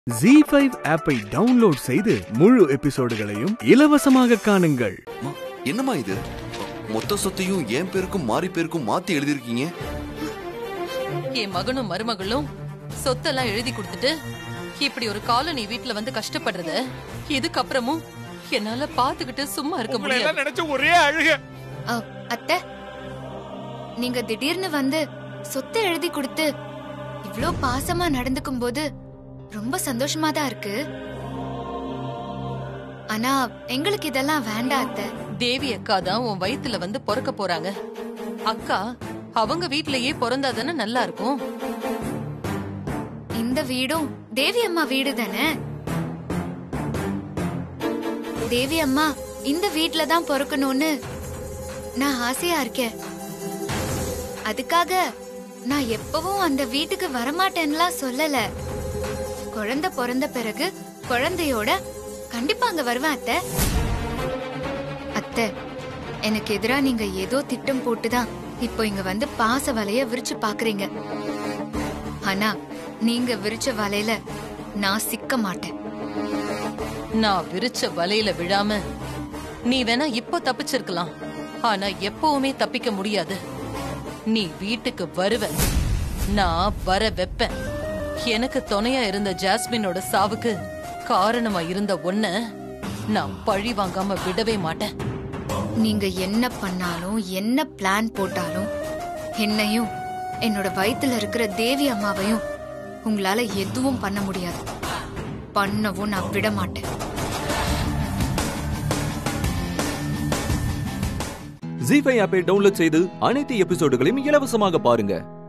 G five ஆப்பை download செய்து முழு எபிசோடுகளையும் இலவசமாக காணுங்கள் அம்மா, என்னம்மா இது மொத்த சொத்தையும் என் பேருக்கும் மாறி பேருக்கும் மாத்தி எழுதிருக்கீங்க என் மகனும் மருமகளும் சொத்தெல்லாம் எழுதி கொடுத்துட்டு இப்படி ஒரு காலனி வீட்ல வந்து கஷ்டப்படுறத இதுக்கப்புறமும் என்னால பாத்துக்கிட்டு சும்மா இருக்க உங்களை முடியாது எல்லாம் நினைச்சு ஒரே அழுக அ, அத்தை நீங்க திடீர்னு வந்து சொத்தை எழுதி கொடுத்து இவ்ளோ பாசமா நடந்துக்கும் போது ரொம்ப சந்தோஷமா தான் இருக்கு ஆனா எங்களுக்கு இதெல்லாம் வேண்டாம் அத்தை தேவி அக்கா தான் உன் வயித்துல வந்து பிறக்க போறாங்க அக்கா அவங்க வீட்லயே பிறந்தாதானே நல்லா இருக்கும் இந்த வீடும் தேவி அம்மா வீடு தானே தேவி அம்மா இந்த வீட்ல தான் பிறக்கணும்னு நான் ஆசையா இருக்கேன் அதுக்காக நான் எப்பவும் அந்த வீட்டுக்கு வரமாட்டேன்லாம் சொல்லல குழந்தை பிறந்த பிறகு குழந்தையோட கண்டிப்பா அங்க வருவேன் அத்தை அத்தை எனக்கு எதிரா நீங்க ஏதோ திட்டம் போட்டுதான் இப்போ இங்க வந்து பாச வலைய விரிச்சு பாக்குறீங்க ஆனா நீங்க விரிச்ச வலையில நான் சிக்க மாட்டேன் நான் விரிச்ச வலையில விழாம நீ வேணா இப்போ தப்பிச்சிருக்கலாம் ஆனா எப்பவுமே தப்பிக்க முடியாது நீ வீட்டுக்கு வருவ நான் வர வைப்பேன் எனக்கு துணையா இருந்த ஜாஸ்மினோட சாவுக்கு காரணமா இருந்த ஒன்ன நான் பழி வாங்காம விடவே மாட்டேன் நீங்க என்ன பண்ணாலும் என்ன பிளான் போட்டாலும் என்னையும் என்னோட வயித்துல இருக்கிற தேவி அம்மாவையும் உங்களால எதுவும் பண்ண முடியாது பண்ணவும் நான் விட மாட்டேன் ஜி ஃபைவ் ஆப்பை டவுன்லோட் செய்து அனைத்து எபிசோடுகளையும் இலவசமாக பாருங்க